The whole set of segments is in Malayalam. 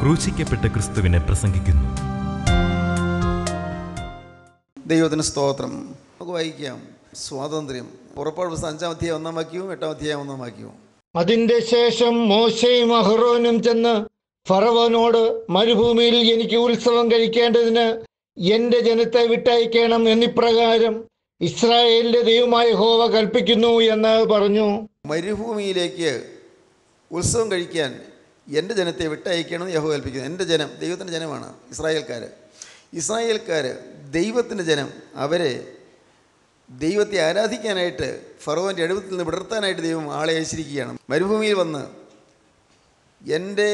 ക്രൂശിക്കപ്പെട്ട ക്രിസ്തുവിനെ പ്രസംഗിക്കുന്നു ദൈവത്തിന് സ്തോത്രം നമുക്ക് വായിക്കാം സ്വാതന്ത്ര്യം പുറപ്പാട് പുസ്തകം അഞ്ചാം അധ്യായം ഒന്നാം വാക്യവും എട്ടാം അധ്യായം ഒന്നാം വാക്യവും അതിന്റെ ശേഷം മോശയും അഹ്റോനും ചെന്ന് ഫറവോനോട് മരുഭൂമിയിൽ എനിക്ക് ഉത്സവം കഴിക്കേണ്ടതിന് എന്റെ ജനത്തെ വിട്ടയക്കണം എന്നിപ്രകാരം ഇസ്രായേലിന്റെ ദൈവമായ ഹോവ കൽപ്പിക്കുന്നു എന്ന് പറഞ്ഞു മരുഭൂമിയിലേക്ക് ഉത്സവം കഴിക്കാൻ എൻ്റെ ജനത്തെ വിട്ടയക്കണമെന്ന് യഹോ കൽപ്പിക്കുന്നു എൻ്റെ ജനം ദൈവത്തിൻ്റെ ജനമാണ് ഇസ്രായേൽക്കാർ ഇസ്രായേൽക്കാർ ദൈവത്തിൻ്റെ ജനം അവരെ ദൈവത്തെ ആരാധിക്കാനായിട്ട് ഫറോവൻ്റെ അടുപ്പത്തിൽ നിന്ന് വിടർത്താനായിട്ട് ദൈവം ആളെ അയച്ചിരിക്കുകയാണ് മരുഭൂമിയിൽ വന്ന് എൻ്റെ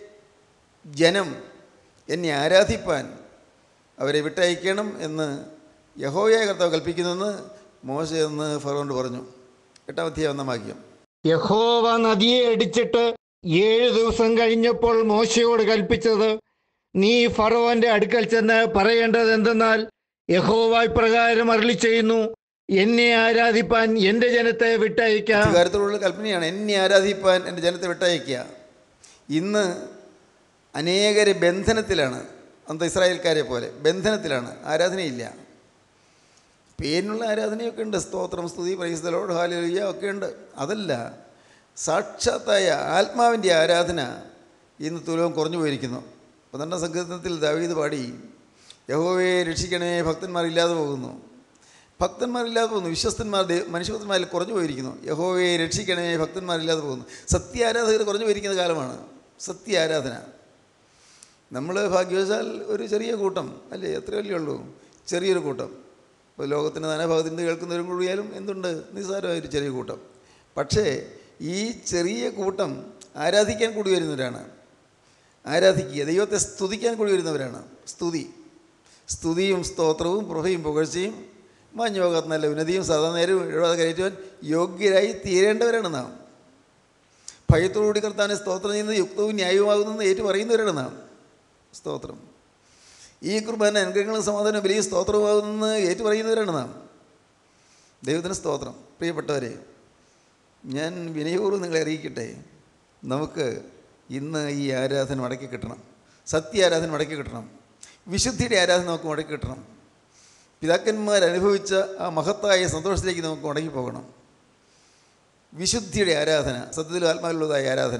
ജനം എന്നെ ആരാധിപ്പാൻ അവരെ വിട്ടയക്കണം എന്ന് യഹോയായ കർത്താവ് കൽപ്പിക്കുന്നെന്ന് മോശ എന്ന് ഫറോനോട് പറഞ്ഞു എട്ടാം അധ്യായം ഒന്നാം വാക്യം യഹോവ നദിയെ അടിച്ചിട്ട് ഏഴു ദിവസം കഴിഞ്ഞപ്പോൾ മോശയോട് കൽപ്പിച്ചത് നീ ഫറവോന്റെ അടുക്കൽ ചെന്ന് പറയേണ്ടത് എന്തെന്നാൽ യഹോവ ഇപ്രകാരം അരളി ചെയ്യുന്നു എന്നെ ആരാധിപ്പാൻ എന്റെ ജനത്തെ വിട്ടയക്കാം കാര്യത്തിലുള്ള കൽപ്പനയാണ് എന്നെ ആരാധിപ്പാൻ എൻ്റെ ജനത്തെ വിട്ടയക്കുക ഇന്ന് അനേകര് ബന്ധനത്തിലാണ് അന്ത ഇസ്രായേൽക്കാരെ പോലെ ബന്ധനത്തിലാണ് ആരാധനയില്ല പേരിനുള്ള ആരാധനയൊക്കെ ഉണ്ട് സ്തോത്രം സ്തുതി പ്രൈസ്തലോട് ഹാലിയ ഒക്കെ ഉണ്ട് അതല്ല സാക്ഷാത്തായ ആത്മാവിൻ്റെ ആരാധന ഇന്ന് തുലവും കുറഞ്ഞു പോയിരിക്കുന്നു പന്ത്രണ്ടാം സങ്കീർത്തനത്തിൽ ദാവീദ് പാടി യഹോവയെ രക്ഷിക്കണമേ ഭക്തന്മാരില്ലാതെ പോകുന്നു ഭക്തന്മാരില്ലാതെ പോകുന്നു വിശ്വസ്തന്മാർ ദൈ- മനുഷ്യഭക്തന്മാരിൽ കുറഞ്ഞു പോയിരിക്കുന്നു യഹോവയെ രക്ഷിക്കണമേ ഭക്തന്മാരില്ലാതെ പോകുന്നു സത്യാരാധകർ കുറഞ്ഞു പോയിരിക്കുന്ന കാലമാണ് സത്യ ആരാധന നമ്മൾ ഭാഗ്യവശാൽ ഒരു ചെറിയ കൂട്ടം അല്ലേ എത്ര വലിയ ഉള്ളൂ ചെറിയൊരു കൂട്ടം ഇപ്പോൾ ലോകത്തിൻ്റെ നാനാഭാഗത്ത് നിന്ന് കേൾക്കുന്നവരും കൂടിയാലും എന്തുണ്ട് നിസ്സാരമായൊരു ചെറിയ കൂട്ടം പക്ഷേ ഈ ചെറിയ കൂട്ടം ആരാധിക്കാൻ കൂടി വരുന്നവരാണ് ആരാധിക്കുക ദൈവത്തെ സ്തുതിക്കാൻ കൂടി വരുന്നവരാണ് സ്തുതി സ്തുതിയും സ്തോത്രവും പ്രഭയും പുകഴ്ചയും മാഞ്ഞോകാത്ത നല്ല ഉന്നതിയും സദാ നേരവും എഴുതാതെ കയറ്റുവാൻ യോഗ്യരായി തീരേണ്ടവരാണ് നാം ഭയത്തോടുകൂടി കർത്താവിനെ സ്തോത്രം ചെയ്യുന്നത് യുക്തവും ന്യായവുമാകുന്നെന്ന് ഏറ്റു പറയുന്നവരാണ് നാം സ്തോത്രം ഈ കുർബാന അനുഗ്രഹങ്ങളും സമാധാനം വലിയ സ്തോത്രമാകുന്നെന്ന് ഏറ്റു പറയുന്നവരാണ് നാം ദൈവത്തിന് സ്തോത്രം പ്രിയപ്പെട്ടവരെ ഞാൻ വിനയപൂർവ്വം നിങ്ങളെ അറിയിക്കട്ടെ നമുക്ക് ഇന്ന് ഈ ആരാധന മടക്കി കിട്ടണം സത്യ ആരാധന മടക്കി കിട്ടണം വിശുദ്ധിയുടെ ആരാധന നമുക്ക് മടക്കി കിട്ടണം പിതാക്കന്മാർ അനുഭവിച്ച ആ മഹത്തായ സന്തോഷത്തിലേക്ക് നമുക്ക് മടങ്ങി പോകണം വിശുദ്ധിയുടെ ആരാധന സത്യത്തിൽ ആത്മാവിലുള്ളതായ ആരാധന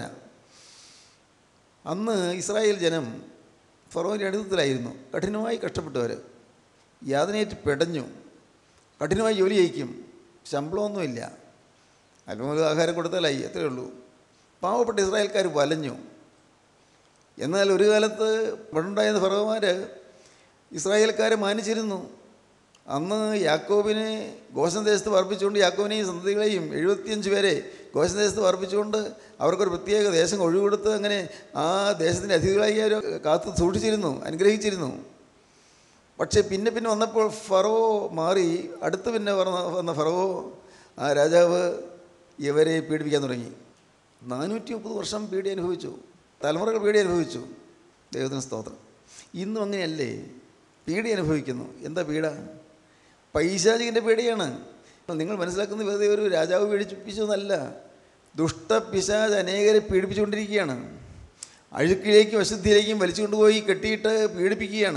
അന്ന് ഇസ്രായേൽ ജനം ഫറോവിൻ്റെ അടുത്തത്തിലായിരുന്നു കഠിനമായി കഷ്ടപ്പെട്ടവർ യാതനയേറ്റ് പെടഞ്ഞു കഠിനമായി ജോലി ചെയ്യിക്കും ശമ്പളമൊന്നുമില്ല അല്പം ആഹാരം കൊടുത്താലായി അത്രയേ ഉള്ളൂ പാവപ്പെട്ട ഇസ്രായേൽക്കാർ വലഞ്ഞു എന്നാൽ ഒരു കാലത്ത് പണ്ടുണ്ടായിരുന്ന ഫറവന്മാർ ഇസ്രായേൽക്കാരെ മാനിച്ചിരുന്നു അന്ന് യാക്കോബിനെ ഗോശൻ ദേശത്ത് വർപ്പിച്ചുകൊണ്ട് യാക്കോബിനെയും സന്തതികളെയും എഴുപത്തിയഞ്ച് പേരെ ഗോശൻ ദേശത്ത് വർപ്പിച്ചുകൊണ്ട് അവർക്കൊരു പ്രത്യേക ദേശം ഒഴിവുകൊടുത്ത് അങ്ങനെ ആ ദേശത്തിൻ്റെ അതിഥികളായി അവർ കാത്തു സൂക്ഷിച്ചിരുന്നു അനുഗ്രഹിച്ചിരുന്നു പക്ഷേ പിന്നെ പിന്നെ വന്നപ്പോൾ ഫറോ മാറി അടുത്ത് പിന്നെ വന്ന വന്ന ഫറോ ആ രാജാവ് ഇവരെ പീഡിപ്പിക്കാൻ തുടങ്ങി നാനൂറ്റി മുപ്പത് വർഷം പീഡി അനുഭവിച്ചു തലമുറകൾ പീഡി അനുഭവിച്ചു ദൈവത്തിന് സ്തോത്രം ഇന്നും അങ്ങനെയല്ലേ പീഡി അനുഭവിക്കുന്നു എന്താ പീഡ പൈശാചികൻ്റെ പീഡയാണ് നിങ്ങൾ മനസ്സിലാക്കുന്ന വെറുതെ ഒരു രാജാവ് പീഡിപ്പിച്ചതെന്നല്ല ദുഷ്ടപിശാജ് അനേകരെ പീഡിപ്പിച്ചുകൊണ്ടിരിക്കുകയാണ് അഴുക്കിലേക്കും അശുദ്ധിയിലേക്കും വലിച്ചുകൊണ്ടുപോയി കെട്ടിയിട്ട് പീഡിപ്പിക്കുകയാണ്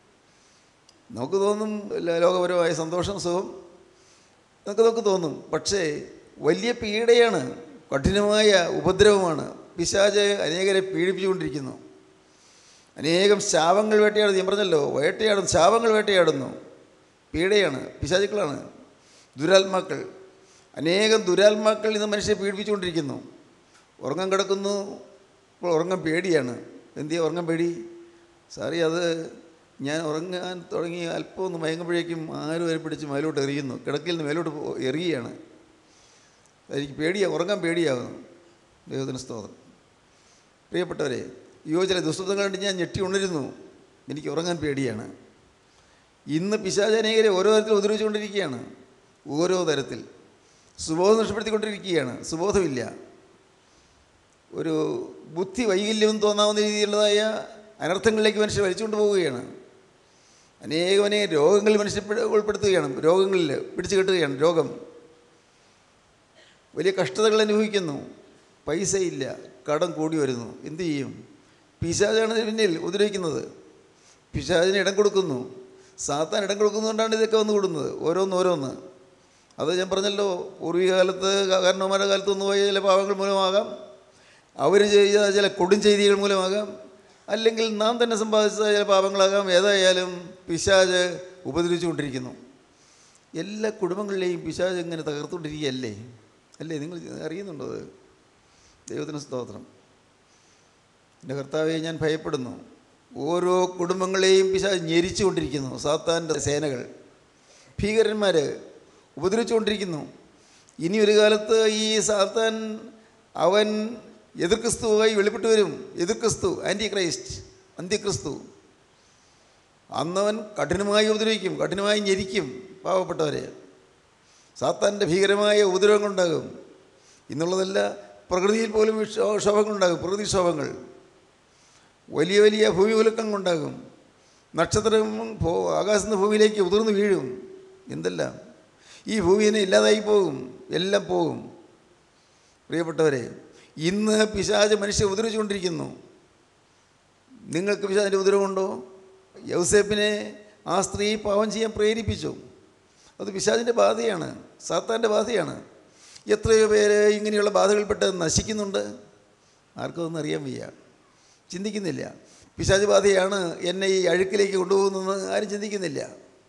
നമുക്ക് തോന്നും ല- ലോകപരമായ സന്തോഷം സുഖം എന്നൊക്കെ നമുക്ക് തോന്നും പക്ഷേ വലിയ പീഡയാണ് കഠിനമായ ഉപദ്രവമാണ് പിശാജ് അനേകരെ പീഡിപ്പിച്ചുകൊണ്ടിരിക്കുന്നു അനേകം ശാപങ്ങൾ വേട്ടയാടുന്നു ഞാൻ പറഞ്ഞല്ലോ വേട്ടയാടുന്നു ശാപങ്ങൾ വേട്ടയാടുന്നു പീഡയാണ് പിശാചുക്കളാണ് ദുരാത്മാക്കൾ അനേകം ദുരാത്മാക്കൾ ഇന്ന് മനുഷ്യരെ പീഡിപ്പിച്ചുകൊണ്ടിരിക്കുന്നു ഉറങ്ങാൻ കിടക്കുന്നു ഇപ്പോൾ ഉറങ്ങാൻ പേടിയാണ് എന്തിയാ ഉറങ്ങാൻ പേടി സാറി അത് ഞാൻ ഉറങ്ങാൻ തുടങ്ങി അല്പം ഒന്ന് മയങ്ങുമ്പോഴേക്കും ആരും അതിനെ പിടിച്ച് മേലോട്ട് എറിയുന്നു കിടക്കിൽ നിന്ന് മേലോട്ട് പോ- എറിയുകയാണ് എനിക്ക് പേടിയാണ് ഉറങ്ങാൻ പേടിയാകുന്നു ദൈവത്തിന് സ്തോത്രം പ്രിയപ്പെട്ടവരെ യോ ചില ദുസ്വപ്നം കണ്ട് ഞാൻ ഞെട്ടി ഉണരുന്നു എനിക്ക് ഉറങ്ങാൻ പേടിയാണ് ഇന്ന് പിശാചനേകരെ ഓരോ തരത്തിൽ ഉപദ്രവിച്ചുകൊണ്ടിരിക്കുകയാണ് ഓരോ തരത്തിൽ സുബോധം നഷ്ടപ്പെടുത്തിക്കൊണ്ടിരിക്കുകയാണ് സുബോധമില്ല ഒരു ബുദ്ധി വൈകല്യം തോന്നാവുന്ന രീതിയിലുള്ളതായ അനർത്ഥങ്ങളിലേക്ക് മനുഷ്യർ വലിച്ചുകൊണ്ട് പോവുകയാണ് അനേകം അനേകം രോഗങ്ങൾ മനുഷ്യർ പിടി- ഉൾപ്പെടുത്തുകയാണ് രോഗങ്ങളിൽ പിടിച്ചു കെട്ടുകയാണ് രോഗം വലിയ കഷ്ടതകൾ അനുഭവിക്കുന്നു പൈസയില്ല കടം കൂടി വരുന്നു എന്തു ചെയ്യും പിശാചാണ് ഇതിന് പിന്നിൽ ഉപദ്രവിക്കുന്നത് പിശാചിന് ഇടം കൊടുക്കുന്നു സാത്താൻ ഇടം കൊടുക്കുന്നതുകൊണ്ടാണ് ഇതൊക്കെ വന്നു കൂടുന്നത് ഓരോന്ന് ഓരോന്ന് അത് ഞാൻ പറഞ്ഞല്ലോ പൂർവിക കാലത്ത് കാരണവന്മാരുടെ കാലത്ത് വന്നു പോയ ചില പാവങ്ങൾ മൂലമാകാം അവർ ചെയ്ത ചില കൊടും ചെയ്തികൾ മൂലമാകാം അല്ലെങ്കിൽ നാം തന്നെ സമ്പാദിച്ച ചില പാപങ്ങളാകാം ഏതായാലും പിശാജ് ഉപദ്രവിച്ചുകൊണ്ടിരിക്കുന്നു എല്ലാ കുടുംബങ്ങളിലെയും പിശാജ് ഇങ്ങനെ തകർത്തുകൊണ്ടിരിക്കുകയല്ലേ അല്ലേ നിങ്ങൾ അറിയുന്നുണ്ടോ അത് ദൈവത്തിന് സ്തോത്രം എൻ്റെ കർത്താവെ ഞാൻ ഭയപ്പെടുന്നു ഓരോ കുടുംബങ്ങളെയും പിശാജ് ഞെരിച്ചുകൊണ്ടിരിക്കുന്നു സാത്താൻ്റെ സേനകൾ ഭീകരന്മാർ ഉപദ്രവിച്ചുകൊണ്ടിരിക്കുന്നു ഇനി ഒരു കാലത്ത് ഈ സാത്താൻ അവൻ എതിർക്രിസ്തുവായി വെളിപ്പെട്ടു വരും എതിർക്രിസ്തു ആൻറ്റി ക്രൈസ്റ്റ് അന്ത്യക്രിസ്തു അന്നവൻ കഠിനമായി ഉപദ്രവിക്കും കഠിനമായി ഞെരിക്കും പാവപ്പെട്ടവരെ സാത്താൻ്റെ ഭീകരമായ ഉപദ്രവങ്ങളുണ്ടാകും ഇന്നുള്ളതല്ല പ്രകൃതിയിൽ പോലും ക്ഷോ- ക്ഷോഭങ്ങളുണ്ടാകും പ്രകൃതിക്ഷോഭങ്ങൾ വലിയ വലിയ ഭൂമികുലക്കങ്ങളുണ്ടാകും നക്ഷത്രം ഭൂ ആകാശത്ത് നിന്ന് ഭൂമിയിലേക്ക് ഉതിർന്നു വീഴും എന്തെല്ലാം ഈ ഭൂമിയെ ഇല്ലാതായി പോകും എല്ലാം പോകും പ്രിയപ്പെട്ടവരെ ഇന്ന് പിശാച് മനുഷ്യ ഉപദ്രവിച്ചുകൊണ്ടിരിക്കുന്നു നിങ്ങൾക്ക് പിശാചിൻ്റെ ഉപദ്രവമുണ്ടോ യൗസേപ്പിനെ ആ സ്ത്രീ പാവം ചെയ്യാൻ പ്രേരിപ്പിച്ചു അത് പിശാചിൻ്റെ ബാധയാണ് സാത്താൻ്റെ ബാധയാണ് എത്രയോ പേര് ഇങ്ങനെയുള്ള ബാധകൾപ്പെട്ട് നശിക്കുന്നുണ്ട് ആർക്കും ഒന്നും അറിയാൻ വയ്യ ചിന്തിക്കുന്നില്ല പിശാച് ബാധയാണ് എന്നെ ഈ അഴുക്കിലേക്ക് കൊണ്ടുപോകുന്നതെന്ന് ആരും ചിന്തിക്കുന്നില്ല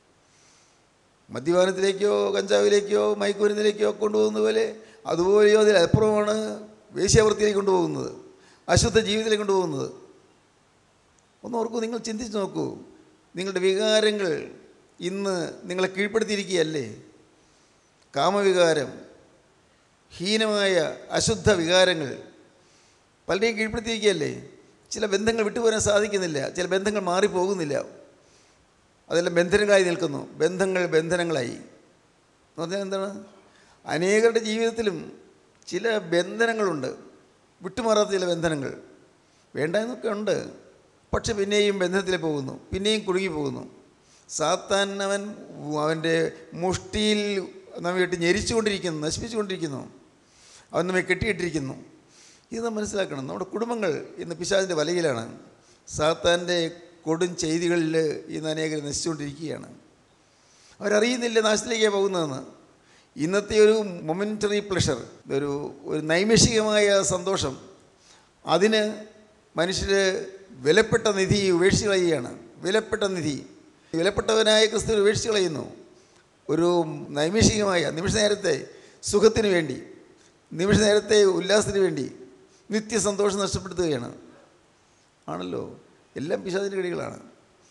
മദ്യപാനത്തിലേക്കോ കഞ്ചാവിലേക്കോ മയക്കുമരുന്നിലേക്കോ കൊണ്ടുപോകുന്ന പോലെ അതുപോലെയോ അതിലപ്പുറമാണ് വേശ്യാവൃത്തിയിലേക്ക് കൊണ്ടുപോകുന്നത് അശുദ്ധ ജീവിതത്തിലേക്ക് കൊണ്ടുപോകുന്നത് ഒന്ന് ഓർക്കൂ നിങ്ങൾ ചിന്തിച്ച് നോക്കൂ നിങ്ങളുടെ വികാരങ്ങൾ ഇന്ന് നിങ്ങളെ കീഴ്പ്പെടുത്തിയിരിക്കുകയല്ലേ കാമവികാരം ഹീനമായ അശുദ്ധ വികാരങ്ങൾ പലരെയും കീഴ്പ്പെടുത്തിയിരിക്കുകയല്ലേ ചില ബന്ധങ്ങൾ വിട്ടുപോരാൻ സാധിക്കുന്നില്ല ചില ബന്ധങ്ങൾ മാറിപ്പോകുന്നില്ല അതെല്ലാം ബന്ധനങ്ങളായി നിൽക്കുന്നു ബന്ധങ്ങൾ ബന്ധനങ്ങളായി എന്ന് പറഞ്ഞാൽ എന്താണ് അനേകരുടെ ജീവിതത്തിലും ചില ബന്ധനങ്ങളുണ്ട് വിട്ടുമാറാത്ത ചില ബന്ധനങ്ങൾ വേണ്ട എന്നൊക്കെ ഉണ്ട് പക്ഷെ പിന്നെയും ബന്ധനത്തിൽ പോകുന്നു പിന്നെയും കുടുങ്ങി പോകുന്നു സാത്താൻ അവൻ അവൻ്റെ മുഷ്ടിയിൽ നമ്മെ ഇട്ട് ഞെരിച്ചുകൊണ്ടിരിക്കുന്നു നശിപ്പിച്ചുകൊണ്ടിരിക്കുന്നു അവൻ നമ്മെ കെട്ടിയിട്ടിരിക്കുന്നു ഇത് നാം മനസ്സിലാക്കണം നമ്മുടെ കുടുംബങ്ങൾ ഇന്ന് പിശാചിൻ്റെ വലയിലാണ് സാത്താൻ്റെ കൊടും ചെയ്തികളിൽ ഇന്ന് അനേകർ നശിച്ചുകൊണ്ടിരിക്കുകയാണ് അവരറിയുന്നില്ല നാശത്തിലേക്കാണ് പോകുന്നതെന്ന് ഇന്നത്തെ ഒരു മൊമെൻ്ററി പ്ലഷർ ഒരു ഒരു നൈമിഷികമായ സന്തോഷം അതിന് മനുഷ്യർ വിലപ്പെട്ട നിധി ഉപേക്ഷിച്ച് കളയുകയാണ് വിലപ്പെട്ട നിധി വിലപ്പെട്ടവനായ ക്രിസ്തു ഉപേക്ഷിച്ച് കളയുന്നു ഒരു നൈമിഷികമായ നിമിഷ നേരത്തെ സുഖത്തിന് വേണ്ടി നിമിഷ നേരത്തെ ഉല്ലാസത്തിന് വേണ്ടി നിത്യസന്തോഷം നഷ്ടപ്പെടുത്തുകയാണ് ആണല്ലോ എല്ലാം പിശാചിൻ്റെ കളികളാണ്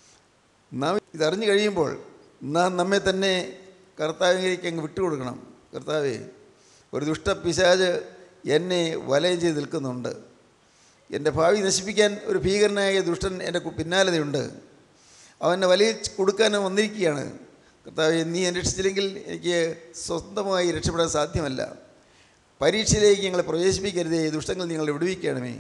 നാം ഇതറിഞ്ഞു കഴിയുമ്പോൾ നാം നമ്മെ തന്നെ കർത്താവിലേക്ക് അങ്ങ് വിട്ടുകൊടുക്കണം കർത്താവേ ഒരു ദുഷ്ട പിശാജ് എന്നെ വലയം ചെയ്ത് നിൽക്കുന്നുണ്ട് എൻ്റെ ഭാവി നശിപ്പിക്കാൻ ഒരു ഭീകരനായ ദുഷ്ടൻ എൻ്റെ കു- പിന്നാലതയുണ്ട് അവനെ വലയിൽ കൊടുക്കാൻ വന്നിരിക്കുകയാണ് കർത്താവെ നീ എന്നെ രക്ഷിച്ചില്ലെങ്കിൽ എനിക്ക് സ്വന്തമായി രക്ഷപ്പെടാൻ സാധ്യമല്ല പരീക്ഷയിലേക്ക് ഞങ്ങളെ പ്രവേശിപ്പിക്കരുതേ ദുഷ്ടങ്ങൾ നിങ്ങളെ വിടുവിക്കണമേ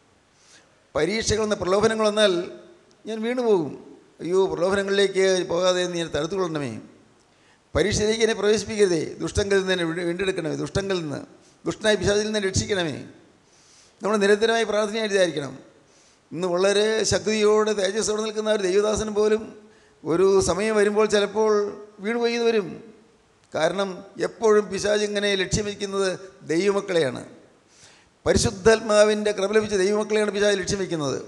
പരീക്ഷകൾ എന്ന പ്രലോഭനങ്ങൾ വന്നാൽ ഞാൻ വീണു പോകും അയ്യോ പ്രലോഭനങ്ങളിലേക്ക് പോകാതെ നീ എന്നെ തടുത്തുകൊള്ളണമേ പരീക്ഷയിലേക്ക് എന്നെ പ്രവേശിപ്പിക്കരുതേ ദുഷ്ടങ്ങളിൽ നിന്ന് എന്നെ വീ- വീണ്ടെടുക്കണമേ ദുഷ്ടങ്ങളിൽ നിന്ന് ദുഷ്ടനായ പിശാചിൽ നിന്ന് രക്ഷിക്കണമേ നമ്മൾ നിരന്തരമായി പ്രാർത്ഥനയായിരിക്കണം ഇന്ന് വളരെ ശക്തിയോടെ തേജസ്സോടെ നിൽക്കുന്ന ഒരു ദൈവദാസൻ പോലും ഒരു സമയം വരുമ്പോൾ ചിലപ്പോൾ വീണുപോയി എന്ന് വരും കാരണം എപ്പോഴും പിശാജ് ഇങ്ങനെ ലക്ഷ്യം വയ്ക്കുന്നത് ദൈവമക്കളെയാണ് പരിശുദ്ധാത്മാവിൻ്റെ കൃപ ലഭിച്ച ദൈവമക്കളെയാണ് പിശാജ് ലക്ഷ്യം വയ്ക്കുന്നത്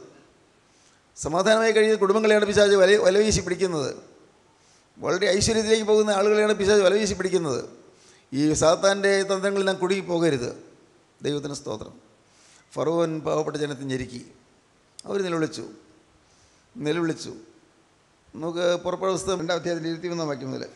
സമാധാനമായി കഴിയുന്ന കുടുംബങ്ങളെയാണ് പിശാജ് വല വലവീശി പിടിക്കുന്നത് വളരെ ഐശ്വര്യത്തിലേക്ക് പോകുന്ന ആളുകളെയാണ് പിശാജ് വലവീശി പിടിക്കുന്നത് ഈ സാത്താൻ്റെ തന്ത്രങ്ങളിൽ നാം കുടുങ്ങി പോകരുത് ദൈവത്തിന് സ്തോത്രം ഫറവൻ പാവപ്പെട്ട ജനത്തെ ഞെരുക്കി അവർ നിലവിളിച്ചു നിലവിളിച്ചു നമുക്ക് പുറപ്പെടുന്ന പുസ്തകം രണ്ടാം അധ്യായത്തിൽ ഇരുപത്തി മൂന്നാം വാക്യം മുതൽ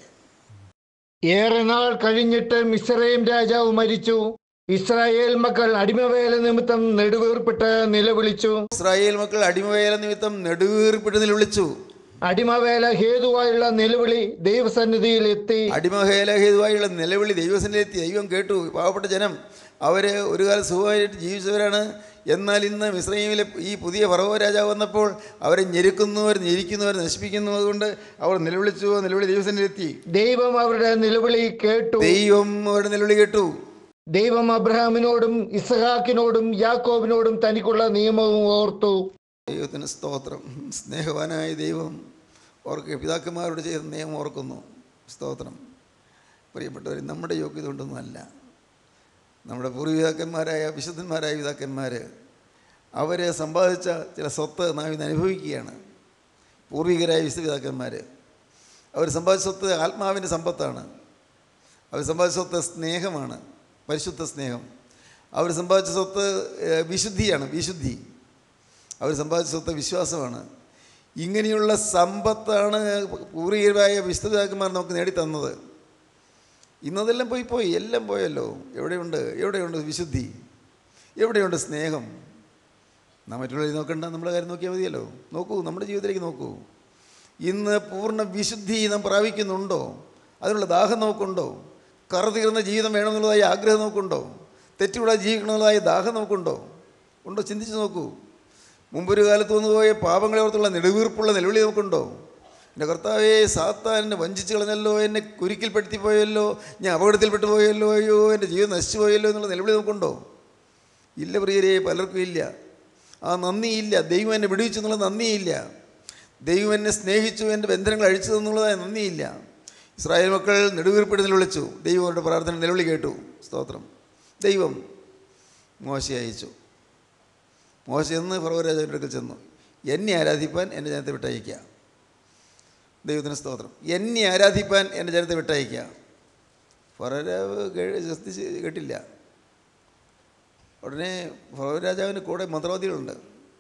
ഏറെ നാൾ കഴിഞ്ഞിട്ട് മിസ്രൈം രാജാവ് മരിച്ചു ഇസ്രായേൽ മക്കൾ അടിമവേല നിമിത്തം നെടുവീർപ്പിട്ട് നിലവിളിച്ചു ഇസ്രായേൽ മക്കൾ അടിമവേല നിമിത്തം നെടുവീർപ്പിട്ട് നിലവിളിച്ചു അടിമവേല ഹേതുവായുള്ള നിലവിളി ദൈവസന്നിധിയിൽ എത്തി അടിമഹേലഹേതുവായുള്ള നിലവിളി ദൈവസനിലെത്തി ദൈവം കേട്ടു പാവപ്പെട്ട ജനം അവർ ഒരു കാലം സുഖമായിട്ട് ജീവിച്ചവരാണ് എന്നാൽ ഇന്ന് മിശ്രൈമിലെ ഈ പുതിയ ഫറവോ രാജാവ് വന്നപ്പോൾ അവരെ ഞെരുക്കുന്നവർ ഞെരിക്കുന്നവർ നശിപ്പിക്കുന്നു അതുകൊണ്ട് അവർ നിലവിളിച്ചു നിലവിളി ദൈവസനിലെത്തി ദൈവം അവരുടെ നിലവിളി കേട്ടു ദൈവം അവരുടെ നിലവിളി കേട്ടു ദൈവം അബ്രഹാമിനോടും ഇസഹാക്കിനോടും യാക്കോബിനോടും തനിക്കുള്ള നിയമവും ഓർത്തു ദൈവത്തിന് സ്തോത്രം സ്നേഹവാനായ ദൈവം ഓർക്ക് പിതാക്കന്മാരോട് ചെയ്ത നിയമം ഓർക്കുന്നു സ്തോത്രം പ്രിയപ്പെട്ടവർ നമ്മുടെ യോഗ്യത കൊണ്ടൊന്നുമല്ല നമ്മുടെ പൂർവ്വപിതാക്കന്മാരായ വിശുദ്ധന്മാരായ പിതാക്കന്മാർ അവരെ സമ്പാദിച്ച ചില സ്വത്ത് നാം ഇന്ന് അനുഭവിക്കുകയാണ് പൂർവികരായ വിശുദ്ധപിതാക്കന്മാർ അവർ സമ്പാദിച്ച സ്വത്ത് ആത്മാവിൻ്റെ സമ്പത്താണ് അവർ സമ്പാദിച്ച സ്വത്ത് സ്നേഹമാണ് പരിശുദ്ധ സ്നേഹം അവർ സമ്പാദിച്ച സ്വത്ത് ഏഹ്, വിശുദ്ധിയാണ് വിശുദ്ധി അവർ സമ്പാദിച്ച സ്വത്ത് വിശ്വാസമാണ് ഇങ്ങനെയുള്ള സമ്പത്താണ് പൂർവികരായ വിശുദ്ധപിതാക്കന്മാർ നമുക്ക് നേടിത്തന്നത് ഇന്നതെല്ലാം പോയി പോയി എല്ലാം പോയല്ലോ എവിടെയുണ്ട് എവിടെയുണ്ട് വിശുദ്ധി എവിടെയുണ്ട് സ്നേഹം നാം മറ്റുള്ളവരെ നോക്കണ്ട നമ്മുടെ കാര്യം നോക്കിയാൽ മതിയല്ലോ നോക്കൂ നമ്മുടെ ജീവിതത്തിലേക്ക് നോക്കൂ ഇന്ന് പൂർണ്ണ വിശുദ്ധി നാം പ്രാപിക്കുന്നുണ്ടോ അതിനുള്ള ദാഹം നമുക്കുണ്ടോ കറ തീർന്ന ജീവിതം വേണമെന്നുള്ളതായ ആഗ്രഹം നമുക്കുണ്ടോ തെറ്റുകൂടാതെ ജീവിക്കണമെന്നുള്ളതായ ദാഹം നമുക്കുണ്ടോ ഉണ്ടോ ചിന്തിച്ച് നോക്കൂ മുമ്പൊരു കാലത്ത് വന്നുപോയ പാപങ്ങളെ ഓർത്തുള്ള നെടുവീർപ്പുള്ള നിലവിളി നമുക്കുണ്ടോ എൻ്റെ കർത്താവെ സാത്താൻ എന്നെ വഞ്ചിച്ച് കളഞ്ഞല്ലോ എന്നെ കുരുക്കിൽപ്പെടുത്തി പോയല്ലോ ഞാൻ അപകടത്തിൽപ്പെട്ടു പോയല്ലോ അയ്യോ എൻ്റെ ജീവിതം നശിച്ചു പോയല്ലോ എന്നുള്ള നിലവിളി നമുക്കുണ്ടോ ഇല്ല പ്രിയരെ പലർക്കും ഇല്ല ആ നന്ദിയില്ല ദൈവം എന്നെ വിടുവിച്ചു എന്നുള്ള നന്ദിയില്ല ദൈവം എന്നെ സ്നേഹിച്ചു എൻ്റെ ബന്ധനങ്ങൾ അഴിച്ചു എന്നുള്ളതായ നന്ദിയില്ല ഇസ്രായേൽ മക്കൾ നെടുവീർപ്പിട്ട് നിലവിളിച്ചു ദൈവം അവരുടെ പ്രാർത്ഥന നിലവിളി കേട്ടു സ്തോത്രം ദൈവം മോശ അയച്ചു മോശ എന്ന് ഫറവരാജാവിൻ്റെ അടുക്കൽ ചെന്നു എന്നെ ആരാധിപ്പാൻ എൻ്റെ ജനത്തെ വിട്ടയക്കുക ദൈവത്തിന് സ്തോത്രം എന്നെ ആരാധിപ്പാൻ എൻ്റെ ജനത്തെ വിട്ടയക്കുക ഫറവരാജാവ് കേ- ശ്രദ്ധിച്ച് കേട്ടില്ല ഉടനെ ഫറവ രാജാവിന് കൂടെ മന്ത്രവാദികളുണ്ട്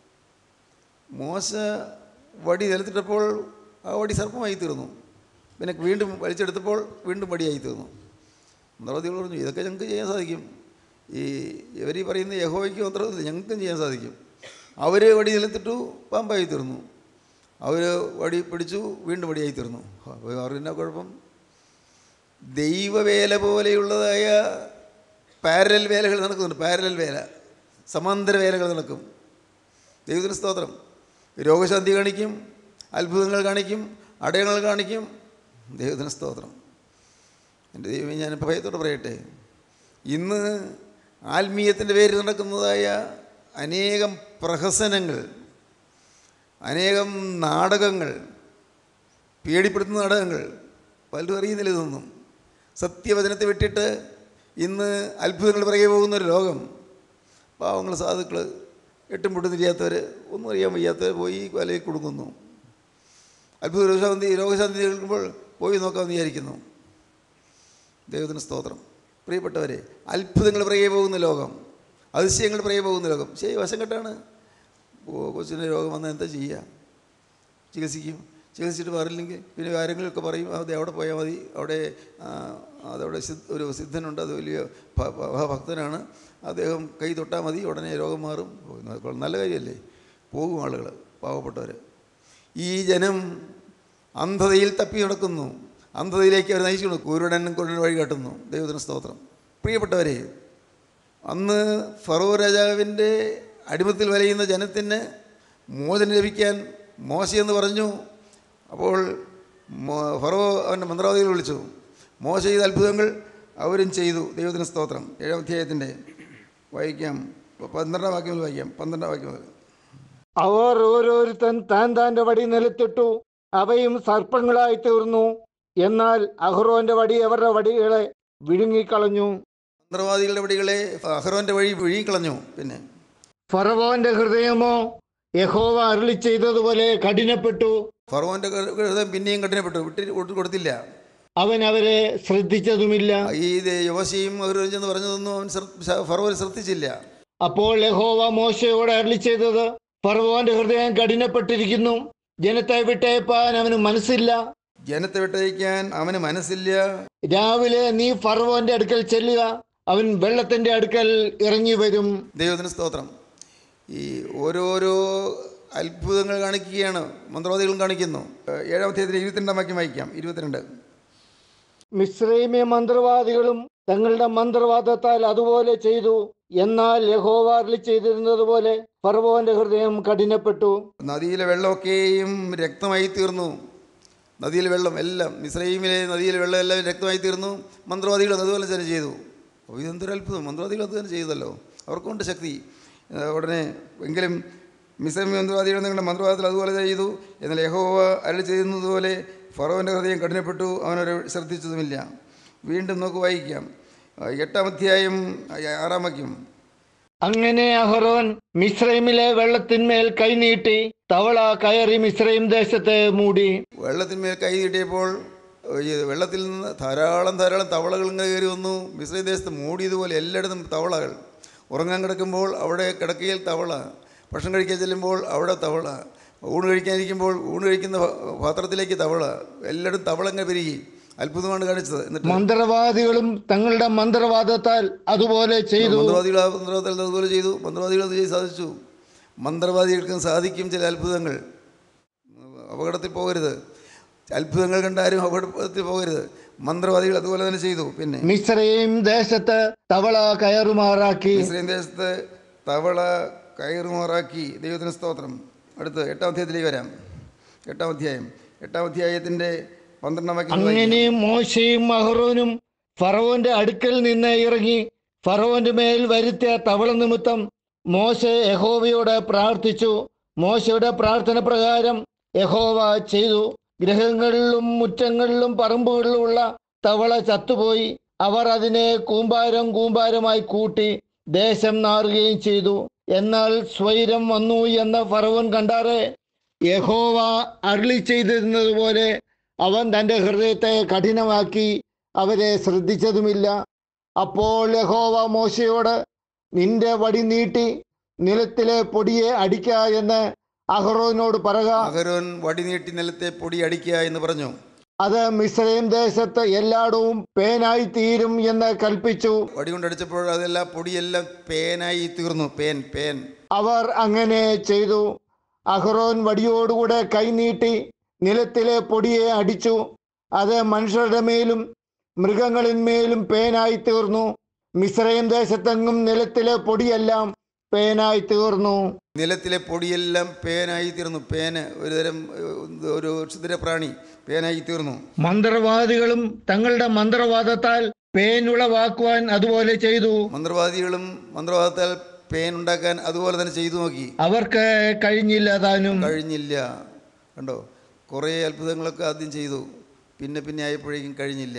മോശ വടി നിലത്തിട്ടപ്പോൾ ആ വടി സർപ്പമായി തീർന്നു പിന്നെ വീണ്ടും വലിച്ചെടുത്തപ്പോൾ വീണ്ടും വടിയായി തീർന്നു മന്ത്രവാദികൾ പറഞ്ഞു ഇതൊക്കെ ഞങ്ങൾക്ക് ചെയ്യാൻ സാധിക്കും ഈ ഇവർ ഈ പറയുന്ന യഹോയ്ക്ക് മന്ത്രവാദില്ല ഞങ്ങൾക്കും ചെയ്യാൻ സാധിക്കും അവർ വടി നിലത്തിട്ടു പാമ്പായി തീർന്നു അവർ വടി പിടിച്ചു വീണ്ടും വടിയായി തീർന്നു അപ്പോൾ അവരുടെ കുഴപ്പം ദൈവവേല പോലെയുള്ളതായ പാരലൽ വേലകൾ നടക്കുന്നുണ്ട് പാരലൽ വേല സമാന്തര വേലകൾ നടക്കും ദൈവത്തിന് സ്തോത്രം രോഗശാന്തി കാണിക്കും അത്ഭുതങ്ങൾ കാണിക്കും അടയങ്ങൾ കാണിക്കും ദൈവത്തിന് സ്തോത്രം എൻ്റെ ദൈവമേ ഞാൻ ഭയത്തോടെ പറയട്ടെ ഇന്ന് ആത്മീയത്തിൻ്റെ പേരിൽ നടക്കുന്നതായ അനേകം പ്രഹസനങ്ങൾ അനേകം നാടകങ്ങൾ പേടിപ്പെടുത്തുന്ന നാടകങ്ങൾ പലരും അറിയുന്നില്ല ഇതൊന്നും സത്യവചനത്തെ വിട്ടിട്ട് ഇന്ന് അത്ഭുതങ്ങൾ പിറകെ പോകുന്ന ഒരു ലോകം പാവങ്ങൾ സാധുക്കൾ എട്ടും പൊട്ടും തിരിയാത്തവർ ഒന്നും അറിയാൻ വയ്യാത്തവർ പോയി വലയിൽ കൊടുക്കുന്നു അത്ഭുത രോഗശാന്തി രോഗശാന്തി കേൾക്കുമ്പോൾ പോയി നോക്കാമെന്ന് വിചാരിക്കുന്നു ദൈവത്തിന് സ്തോത്രം പ്രിയപ്പെട്ടവരെ അത്ഭുതങ്ങൾ പിറകെ പോകുന്ന ലോകം അതിശയങ്ങൾ പിറകെ പോകുന്ന ലോകം ശരി വശം കെട്ടാണ് ഓ കൊച്ചിന് രോഗം വന്നാൽ എന്താ ചെയ്യുക ചികിത്സിക്കും ചികിത്സിച്ചിട്ട് മാറില്ലെങ്കിൽ പിന്നെ കാര്യങ്ങളൊക്കെ പറയും അത് അവിടെ പോയാൽ മതി അവിടെ ആ, അതവിടെ സിദ്ധ ഒരു സിദ്ധനുണ്ട് അത് വലിയ ഭ- ഭ- ഭക്തനാണ് അദ്ദേഹം കൈ തൊട്ടാൽ മതി ഉടനെ രോഗം മാറും ഓ, ഇത് നല്ല കാര്യമല്ലേ പോകും ആളുകൾ പാവപ്പെട്ടവർ ഈ ജനം അന്ധതയിൽ തപ്പി നടക്കുന്നു അന്ധതയിലേക്ക് അവർ നയിച്ചു കുരുടനും കുരുടൻ വഴി കാട്ടുന്നു ദൈവത്തിന് സ്തോത്രം പ്രിയപ്പെട്ടവരെ അന്ന് ഫറോ രാജാവിൻ്റെ അടിമത്തിൽ വലയുന്ന ജനത്തിന് മോചനം ലഭിക്കാൻ മോശയെന്ന് പറഞ്ഞു അപ്പോൾ മോ- ഫറോ അവൻ്റെ മന്ത്രവാദികൾ വിളിച്ചു മോശ ചെയ്ത അത്ഭുതങ്ങൾ അവരും ചെയ്തു ദൈവത്തിന് സ്തോത്രം ഏഴാം അധ്യായത്തിൻ്റെ വായിക്കാം പന്ത്രണ്ടാം വാക്യം മുതൽ വായിക്കാം പന്ത്രണ്ടാം വാക്യം മുതൽ അവർ ഓരോരുത്തൻ താൻ താൻ്റെ വടി നിലത്തിട്ടു അവയും സർപ്പങ്ങളായി തീർന്നു എന്നാൽ അഹ്റോന്റെ വടി അവരുടെ വടികളെ വിഴുങ്ങിക്കളഞ്ഞു മന്ത്രവാദികളുടെ വടികളെ അഹ്റോൻ്റെ വഴി വിഴുങ്ങിക്കളഞ്ഞു പിന്നെ ഫറവോന്റെ ഹൃദയമോ യഹോവ അരുളി ചെയ്തതുപോലെ കഠിനപ്പെട്ടു ഫറോൻ്റെ ഹൃദയം പിന്നെയും കഠിനപ്പെട്ടു വിട്ടി കൊടു- കൊടുത്തില്ല അവൻ അവരെ ശ്രദ്ധിച്ചതുമില്ല ഈ ഇത് യോശയും അവരും ചെന്ന് പറഞ്ഞതൊന്നും അവൻ ശ്രദ്ധ- ഫറവോൻ ശ്രദ്ധിച്ചില്ല അപ്പോൾ യഹോവ മോശയോട് അരുളി ചെയ്തത് ഫറവോന്റെ ഹൃദയം കഠിനപ്പെട്ടിരിക്കുന്നു ജനത്തെ വിട്ടയപ്പാൻ അവന് മനസ്സില്ല ജനത്തെ വിട്ടയക്കാൻ അവന് മനസ്സില്ല രാവിലെ നീ ഫറവോന്റെ അടുക്കൽ ചെല്ലുക അവൻ വെള്ളത്തിന്റെ അടുക്കൽ ഇറങ്ങി വരും ദൈവത്തിന് സ്തോത്രം ഈ ഓരോരോ അത്ഭുതങ്ങൾ കാണിക്കുകയാണ് മന്ത്രവാദികളും കാണിക്കുന്നു ഏഹ് ഏഴാം അധ്യായത്തിൽ ഇരുപത്തിരണ്ടാം വാക്യം വായിക്കാം ഇരുപത്തിരണ്ട് മിശ്രൈമ്യ മന്ത്രവാദികളും തങ്ങളുടെ മന്ത്രവാദത്താൽ അതുപോലെ ചെയ്തു എന്നാൽ യഹോവ അരുളി ചെയ്തിരുന്നത് പോലെ ഫറവോന്റെ ഹൃദയം കഠിനപ്പെട്ടു നദിയിലെ വെള്ളമൊക്കെയും രക്തമായി തീർന്നു നദിയിലെ വെള്ളം എല്ലാം മിസ്രൈമിലെ നദിയിലെ വെള്ളം എല്ലാം രക്തമായി തീർന്നു മന്ത്രവാദികളും അതുപോലെ തന്നെ ചെയ്തു അപ്പോൾ ഇതെന്തൊരു അത്ഭുതം മന്ത്രവാദികൾ അത് തന്നെ ചെയ്തല്ലോ അവർക്കുണ്ട് ശക്തി ഏഹ് ഉടനെ എങ്കിലും മിസ്രൈം മന്ത്രവാദികൾ നിങ്ങളുടെ മന്ത്രവാദത്തിൽ അതുപോലെ ചെയ്തു എന്നാൽ യഹോവ അരളി ചെയ്യുന്നതുപോലെ ഫറോൻ്റെ ഹൃദയം കഠിനപ്പെട്ടു അവനൊരു ശ്രദ്ധിച്ചതുമില്ല വീണ്ടും നമുക്ക് വായിക്കാം ആ, എട്ടാം അധ്യായം ആ, ആറാം വാക്യം അങ്ങനെ അഹറോൻ മിശ്രൈമിലെ വെള്ളത്തിന്മേൽ കൈനീട്ടി തവള കയറി മിശ്രൈം ദേശത്തെ മൂടി വെള്ളത്തിന്മേൽ കൈ നീട്ടിയപ്പോൾ ഈ വെള്ളത്തിൽ നിന്ന് ധാരാളം ധാരാളം തവളകൾ ഇങ്ങനെ കയറി വന്നു മിശ്രീ ദേശത്ത് മൂടിയതുപോലെ എല്ലായിടത്തും തവളകൾ ഉറങ്ങാൻ കിടക്കുമ്പോൾ അവിടെ കിടക്കയിൽ തവള ഭക്ഷണം കഴിക്കാൻ ചെല്ലുമ്പോൾ അവിടെ തവള ഊണ് കഴിക്കാനിരിക്കുമ്പോൾ ഊണ് കഴിക്കുന്ന പ- പാത്രത്തിലേക്ക് തവള എല്ലായിടത്തും തവള ഇങ്ങനെ പെരുകി അത്ഭുതമാണ് കാണിച്ചത് എന്നിട്ട് മന്ത്രവാദികളും തങ്ങളുടെ മന്ത്രവാദത്താൽ അതുപോലെ ചെയ്തു മന്ത്രവാദികൾ ആ മന്ത്രവാദികൾ അതുപോലെ ചെയ്തു മന്ത്രവാദികൾ അത് ചെയ്ത് സാധിച്ചു മന്ത്രവാദികൾക്കും സാധിക്കും ചില അത്ഭുതങ്ങൾ അപകടത്തിൽ പോകരുത് അത്ഭുതങ്ങൾ കണ്ടാരും അപകടത്തിൽ പോകരുത് മന്ത്രവാദികൾ അതുപോലെ തന്നെ ചെയ്തു പിന്നെ മിശ്രയും ദേശത്ത് തവള കയറുമാറാക്കി ഇസ്രയേൽ ദേശത്ത് തവള കയറുമാറാക്കി ദൈവത്തിന് സ്തോത്രം അടുത്ത് എട്ടാം അധ്യായത്തിലേക്ക് വരാം എട്ടാം അധ്യായം എട്ടാം അധ്യായത്തിൻ്റെ പന്ത്രണ്ടാം വാക്യം ഒന്ന് വായിക്കാം. അങ്ങനെ മോശയും അഹ്റോനും ഫറവോന്റെ അടുക്കൽ നിന്ന് ഇറങ്ങി ഫറവോന്റെ മേൽ വരുത്തിയ തവള നിമിത്തം മോശ യഹോവയോട് പ്രാർത്ഥിച്ചു മോശയുടെ പ്രാർത്ഥന പ്രകാരം യഹോവ ചെയ്തു ഗൃഹങ്ങളിലും മുറ്റങ്ങളിലും പറമ്പുകളിലുമുള്ള തവള ചത്തുപോയി അവർ അതിനെ കൂമ്പാരം കൂമ്പാരമായി കൂട്ടി ദേശം നാറുകയും ചെയ്തു എന്നാൽ സ്വൈരം വന്നു എന്ന് ഫറവോൻ കണ്ടാറെ യഹോവ അരുളി ചെയ്തിരുന്നതുപോലെ അവൻ തൻ്റെ ഹൃദയത്തെ കഠിനമാക്കി അവരെ ശ്രദ്ധിച്ചതുമില്ല അപ്പോൾ യഹോവ മോശയോട് നിന്റെ വടി നീട്ടി നിലത്തിലെ പൊടിയെ അടിക്ക എന്ന് അഹ്റോനോട് പറക അഹരോൻ വടി നീട്ടി നിലത്തെ പൊടി അടിക്കുക എന്ന് പറഞ്ഞു അത് മിസ്രൈം ദേശത്ത് എല്ലായിടവും പേനായി തീരും എന്ന് കൽപ്പിച്ചു വടി കൊണ്ടടിച്ചപ്പോൾ അതെല്ലാം പൊടിയെല്ലാം പേനായി തീർന്നു പേൻ പേൻ അവർ അങ്ങനെ ചെയ്തു അഹ്റോൻ വടിയോടുകൂടെ കൈനീട്ടി നിലത്തിലെ പൊടിയെ അടിച്ചു അത് മനുഷ്യരുടെ മേലും മൃഗങ്ങളിന്മേലും പേനായി തീർന്നു മിശ്രയും ദേശത്തെങ്ങും നിലത്തിലെ പൊടിയെല്ലാം പേനായി തീർന്നു നിലത്തിലെ പൊടിയെല്ലാം പേനായി തീർന്നു പേന് ഒരുതരം ഏഹ്, ഒരു ക്ഷുദ്രപ്രാണി പേനായി തീർന്നു മന്ത്രവാദികളും തങ്ങളുടെ മന്ത്രവാദത്താൽ പേൻ ഉളവാക്കുവാൻ അതുപോലെ ചെയ്തു മന്ത്രവാദികളും മന്ത്രവാദത്താൽ പേൻ ഉണ്ടാക്കാൻ അതുപോലെ തന്നെ ചെയ്തു നോക്കി അവർക്ക് കഴിഞ്ഞില്ല താനും കഴിഞ്ഞില്ല കണ്ടോ കുറേ അത്ഭുതങ്ങളൊക്കെ ആദ്യം ചെയ്തു പിന്നെ പിന്നെ ആയപ്പോഴേക്കും കഴിഞ്ഞില്ല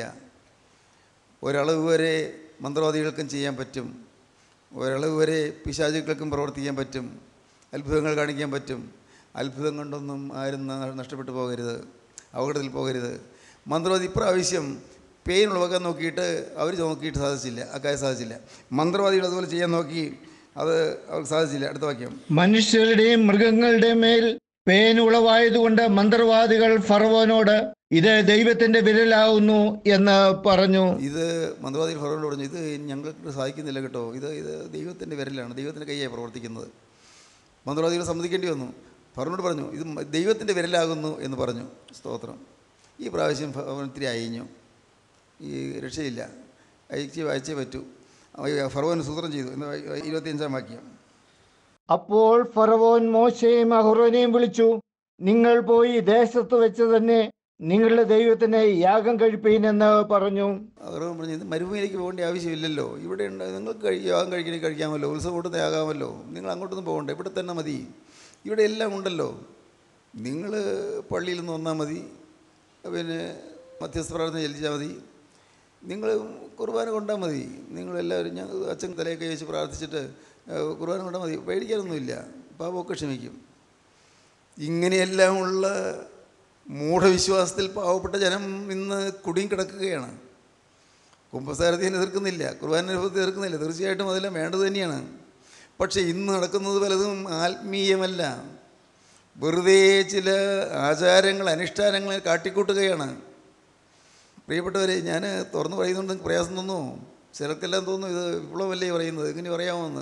ഒരളവ് വരെ മന്ത്രവാദികൾക്കും ചെയ്യാൻ പറ്റും ഒരളവ് വരെ പിശാചുക്കൾക്കും പ്രവർത്തിക്കാൻ പറ്റും അത്ഭുതങ്ങൾ കാണിക്കാൻ പറ്റും അത്ഭുതം കൊണ്ടൊന്നും ആരും ന- നഷ്ടപ്പെട്ടു പോകരുത് അപകടത്തിൽ പോകരുത് മന്ത്രവാദി ഇപ്രാവശ്യം പെയിൻ ഉളവാക്കാൻ നോക്കിയിട്ട് അവർ നോക്കിയിട്ട് സാധിച്ചില്ല അക്കാര്യം സാധിച്ചില്ല മന്ത്രവാദികൾ അതുപോലെ ചെയ്യാൻ നോക്കി അത് അവർക്ക് സാധിച്ചില്ല അടുത്ത വാക്യം മനുഷ്യരുടെയും മൃഗങ്ങളുടെയും മേൽ പേൻ ഉളവായതുകൊണ്ട് മന്ത്രവാദികൾ ഫറവോനോട് ഇത് ദൈവത്തിന്റെ വിരലാവുന്നു എന്ന് പറഞ്ഞു ഇത് മന്ത്രവാദികൾ ഫറോനോട് പറഞ്ഞു ഇത് ഞങ്ങൾക്ക് സാധിക്കുന്നില്ല കേട്ടോ ഇത് ഇത് ദൈവത്തിൻ്റെ വിരലാണ് ദൈവത്തിൻ്റെ കൈയായി പ്രവർത്തിക്കുന്നത് മന്ത്രവാദികൾ സമ്മതിക്കേണ്ടി വന്നു ഫറോനോട് പറഞ്ഞു ഇത് മ- ദൈവത്തിൻ്റെ വിരലാകുന്നു എന്ന് പറഞ്ഞു സ്തോത്രം ഈ പ്രാവശ്യം ഫറോൻ ഇത്തിരി അയഞ്ഞു ഈ രക്ഷയില്ല അയച്ച് വായിച്ചേ പറ്റൂ അവ- ഫറോൻ സൂത്രം ചെയ്തു എന്ന് വായി- ഇരുപത്തിയഞ്ചാം വാക്യം അപ്പോൾ ഫറവോൻ മോശയും അഹ്റോനെയും വിളിച്ചു നിങ്ങൾ പോയി ദേശത്ത് വെച്ച് തന്നെ നിങ്ങളുടെ ദൈവത്തിന് യാഗം കഴിപ്പീനെന്ന് പറഞ്ഞു അവർ പറഞ്ഞു ഇത് മരുഭൂമിയിലേക്ക് പോകേണ്ട ആവശ്യമില്ലല്ലോ ഇവിടെ ഉണ്ട് നിങ്ങൾക്ക് കഴി യാഗം കഴിക്കണമെങ്കിൽ കഴിക്കാമല്ലോ ഉത്സവം കൂട്ടത്തെ ആകാമല്ലോ നിങ്ങൾ അങ്ങോട്ടൊന്നും പോകണ്ട ഇവിടെ തന്നെ മതി ഇവിടെ എല്ലാം ഉണ്ടല്ലോ നിങ്ങൾ പള്ളിയിൽ നിന്ന് വന്നാൽ മതി പിന്നെ മധ്യസ്ഥ പ്രാർത്ഥന ചെല്ലിച്ചാൽ മതി നിങ്ങൾ കുർബാന കൊണ്ടാൽ മതി നിങ്ങളെല്ലാവരും ഞാൻ അച്ഛൻ തലയൊക്കെ വെച്ച് പ്രാർത്ഥിച്ചിട്ട് ഏഹ്, കുർബാന കൊണ്ടാൽ മതി പേടിക്കാനൊന്നുമില്ല പാപമൊക്കെ ക്ഷമിക്കും ഇങ്ങനെയെല്ലാമുള്ള മൂഢവിശ്വാസത്തിൽ പാവപ്പെട്ട ജനം ഇന്ന് കുടുങ്ങി കിടക്കുകയാണ് കുംഭസാരത്തെ എതിർക്കുന്നില്ല കുർബാന അനുഭവത്തെ എതിർക്കുന്നില്ല തീർച്ചയായിട്ടും അതെല്ലാം വേണ്ടത് തന്നെയാണ് പക്ഷേ ഇന്ന് നടക്കുന്നത് പലതും ആത്മീയമല്ല വെറുതെ ചില ആചാരങ്ങൾ അനുഷ്ഠാനങ്ങൾ കാട്ടിക്കൂട്ടുകയാണ് പ്രിയപ്പെട്ടവരെ ഞാൻ തുറന്നു പറയുന്നുണ്ട് നിങ്ങൾക്ക് പ്രയാസം തോന്നുന്നു ചിലർക്കെല്ലാം തോന്നുന്നു ഇത് വിപ്ലവമല്ലേ പറയുന്നത് ഇങ്ങനെ പറയാമെന്ന്